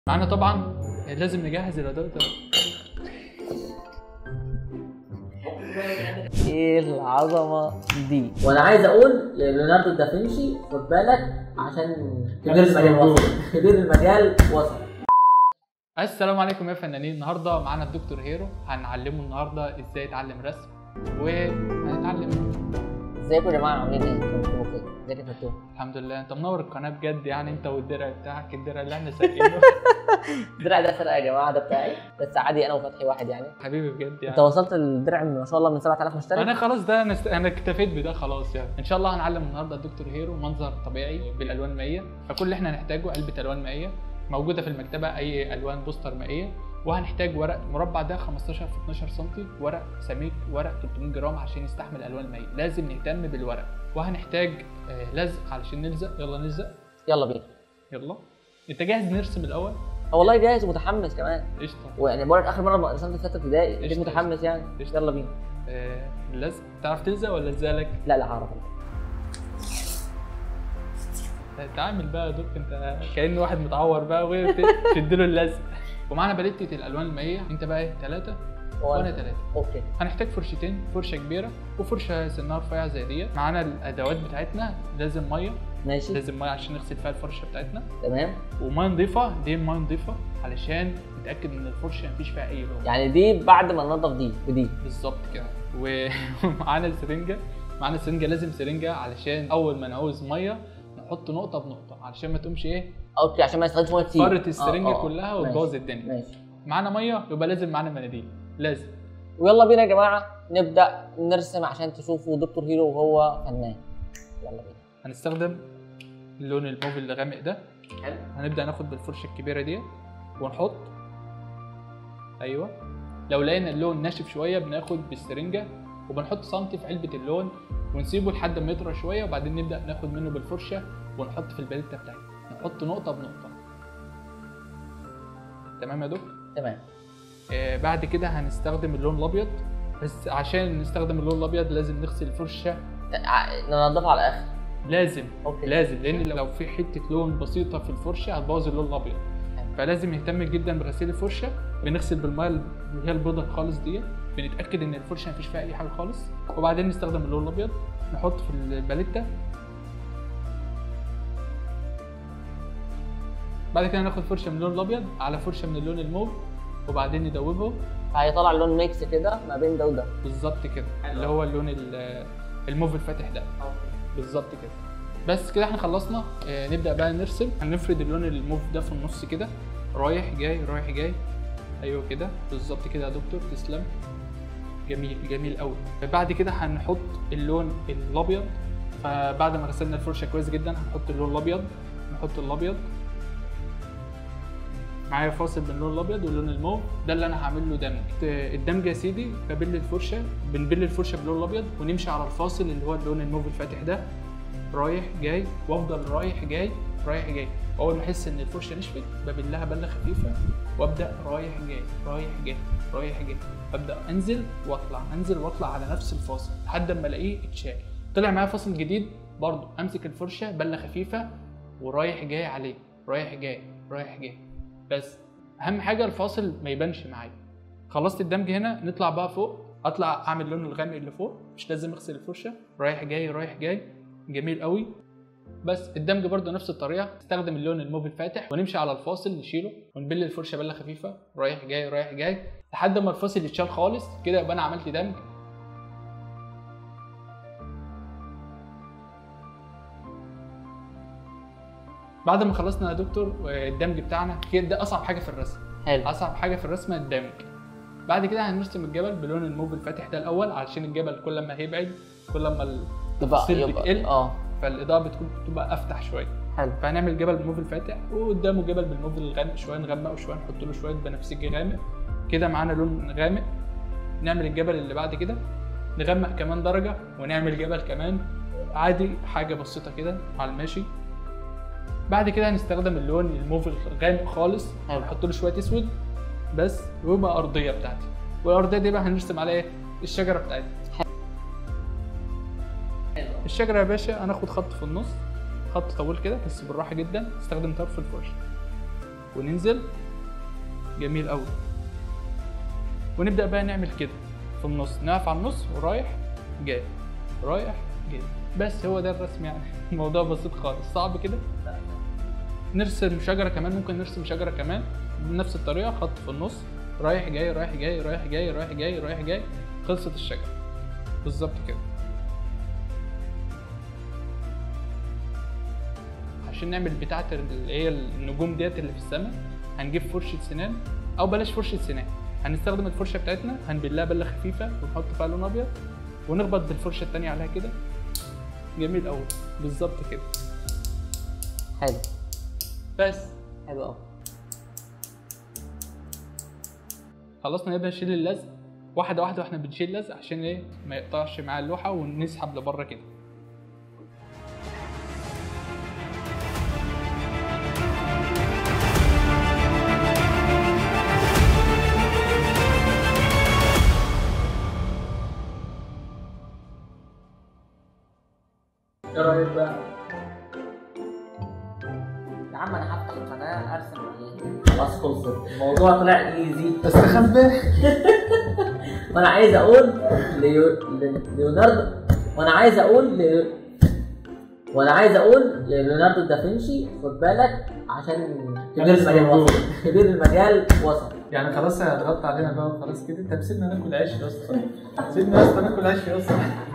معانا طبعا لازم نجهز الاداء ده ايه العظمه دي وانا عايز اقول ليوناردو دافنشي خد بالك عشان كبير المجال وصل كبير المجال وصل السلام عليكم يا فنانين النهارده معانا الدكتور هيرو هنعلمه النهارده ازاي يتعلم رسم وهنتعلم ازيكم يا جماعه عاملين ايه؟ انتوا بخير ازيك يا فتوح الحمد لله انت منور القناه بجد يعني انت والدرع بتاعك الدرع اللي احنا سايقينه الدرع ده فرقه يا جماعه ده بتاعي بس عادي انا وفتحي واحد يعني حبيبي بجد انت يعني وصلت الدرع ما شاء الله من 7000 مشترك انا خلاص ده انا است... انا اكتفيت بده خلاص يعني ان شاء الله هنعلم النهارده الدكتور هيرو منظر طبيعي بالالوان المائيه فكل اللي احنا هنحتاجه علبه الوان مائيه موجوده في المكتبه اي الوان بوستر مائيه وهنحتاج ورق مربع ده 15 في 12 سم ورق سميك ورق 300 جرام عشان يستحمل الالوان المائيه لازم نهتم بالورق وهنحتاج آه، لزق علشان نلزق يلا نلزق يلا بينا يلا انت جاهز نرسم الاول هو والله جاهز ومتحمس كمان قشطه ويعني بقول لك اخر مره ما رسمت في سته ابتدائي اكيد قشطة. متحمس يعني قشطة. يلا بينا آه، اللزق تعرف تلزق ولا الزقلك لا لا هعرف تعامل بقى يا دوك انت كأن واحد متعور بقى وتشد له اللزق ومعانا باليتة الالوان المائيه انت بقى ايه ثلاثه وانا ثلاثه اوكي هنحتاج فرشتين فرشه كبيره وفرشه سنها رفيعه زي ديت معانا الادوات بتاعتنا لازم ميه ماشي لازم ميه عشان نغسل فيها الفرشه بتاعتنا تمام وميه نضيفه دي ميه نضيفه علشان نتاكد ان الفرشه مفيش فيها اي لون يعني دي بعد ما ننضف دي ودي بالظبط كده و- ومعانا السرنجه معانا السرنجه لازم سرنجه علشان اول ما نعوز ميه نحط نقطه بنقطه علشان ما تقومش ايه اوكي عشان ما يستخدمش ميه كتير فرت السرنجه آه، آه. كلها ماشي. وتبوظ الدنيا ماشي معانا ميه يبقى لازم معانا مناديل لازم ويلا بينا يا جماعه نبدا نرسم عشان تشوفوا دكتور هيرو وهو فنان يلا بينا هنستخدم اللون الموف الغامق ده حلو هنبدا ناخد بالفرشه الكبيره ديت ونحط ايوه لو لقينا اللون ناشف شويه بناخد بالسرنجه وبنحط سنتي في علبه اللون ونسيبه لحد ما يطرى شويه وبعدين نبدا ناخد منه بالفرشه ونحط في الباليته بتاعتنا نحط نقطه بنقطه تمام يا دكتور تمام آه بعد كده هنستخدم اللون الابيض بس عشان نستخدم اللون الابيض لازم نغسل الفرشه ع- ننضفها على الاخر لازم اوكي لازم لان لو في حته لون بسيطه في الفرشه هتبوظ اللون الابيض فلازم نهتم جدا بغسيل الفرشه بنغسل بالميه اللي هي البيضه خالص دي بنتاكد ان الفرشه مفيش فيها اي حاجه خالص وبعدين نستخدم اللون الابيض نحط في الباليته بعد كده ناخد فرشه من اللون الابيض على فرشه من اللون الموف وبعدين ندوبهم هيطلع لون ميكس كده ما بين ده وده بالظبط كده اللي هو اللون ال- الموف الفاتح ده بالظبط كده بس كده احنا خلصنا آه نبدا بقى نرسم هنفرد اللون الموف ده في النص كده رايح جاي رايح جاي ايوه كده بالظبط كده يا دكتور تسلم جميل جميل قوي بعد كده هنحط اللون الابيض فبعد ما غسلنا الفرشه كويس جدا هنحط اللون الابيض نحط الابيض معايا فاصل بين اللون الابيض واللون الموف ده اللي انا هعمل له دمج الدمج يا سيدي ببل الفرشه بنبل الفرشه باللون الابيض ونمشي على الفاصل اللي هو اللون الموف الفاتح ده رايح جاي وافضل رايح جاي رايح جاي اول ما احس ان الفرشه نشفت ببلها بله خفيفه وابدا رايح جاي رايح جاي رايح جاي ابدا انزل واطلع انزل واطلع على نفس الفاصل لحد اما الاقيه اتشال طلع معايا فاصل جديد برضو امسك الفرشه بله خفيفه ورايح جاي عليه رايح جاي رايح جاي بس اهم حاجه الفاصل ما يبانش معايا خلصت الدمج هنا نطلع بقى فوق اطلع اعمل اللون الغامق اللي فوق مش لازم اغسل الفرشه رايح جاي رايح جاي جميل قوي بس الدمج برضو نفس الطريقه نستخدم اللون الموف الفاتح ونمشي على الفاصل نشيله ونبل الفرشه بله خفيفه رايح جاي رايح جاي لحد ما الفاصل يتشال خالص كده يبقى انا عملت دمج بعد ما خلصنا يا دكتور الدمج بتاعنا كده ده اصعب حاجه في الرسم حلو اصعب حاجه في الرسم الدمج بعد كده هنرسم الجبل بلون الموف الفاتح ده الاول علشان الجبل كل ما هيبعد كل ما التفاصيل بتقل اه فالاضاءه بتكون بتبقى افتح شويه حلو فهنعمل جبل بالموف الفاتح وقدامه جبل بالموف الغامق شويه نغمقه شويه نحط له شويه بنفسجي غامق كده معانا لون غامق نعمل الجبل اللي بعد كده نغمق كمان درجه ونعمل جبل كمان عادي حاجه بسيطه كده على الماشي بعد كده هنستخدم اللون الموف الغامق خالص حلو. نحط له شويه اسود بس ويبقى ارضيه بتاعتي والارضيه دي بقى هنرسم عليها ايه الشجره بتاعتنا الشجره يا باشا هناخد خط في النص خط طويل كده بس بالراحه جدا استخدم طرف الفرشه وننزل جميل قوي ونبدا بقى نعمل كده في النص نقف على النص ورايح جاي رايح جاي بس هو ده الرسم يعني الموضوع بسيط خالص صعب كده نرسم شجره كمان ممكن نرسم شجره كمان بنفس الطريقه خط في النص رايح جاي رايح جاي رايح جاي رايح جاي رايح جاي خلصت الشجره بالظبط كده عشان نعمل بتاعه اللي هي النجوم ديت اللي في السماء هنجيب فرشه سنان او بلاش فرشه سنان هنستخدم الفرشه بتاعتنا هنبلها بله خفيفه ونحط فيها لون ابيض ونخبط بالفرشه التانية عليها كده جميل قوي بالظبط كده حلو بس حلو قوي خلصنا نبدا نشيل اللزق واحده واحده واحنا بنشيل اللزق عشان ايه ما يقطعش معاه اللوحه ونسحب لبره كده ايه رايك بقى؟ يا عم انا هفتح القناه ارسم عليه خلاص خلصت الموضوع طلع ايزي بس خد بالك وانا عايز اقول ليو... ل- ليوناردو وانا عايز اقول ل... وانا عايز اقول ليوناردو دافنشي خد بالك عشان كبير المجال وصل كبير المجال وصل يعني خلاص هتغطى علينا بقى وخلاص كده طب سيبنا ناكل عيش يا اسطى سيبنا يا اسطى ناكل عيش يا اسطى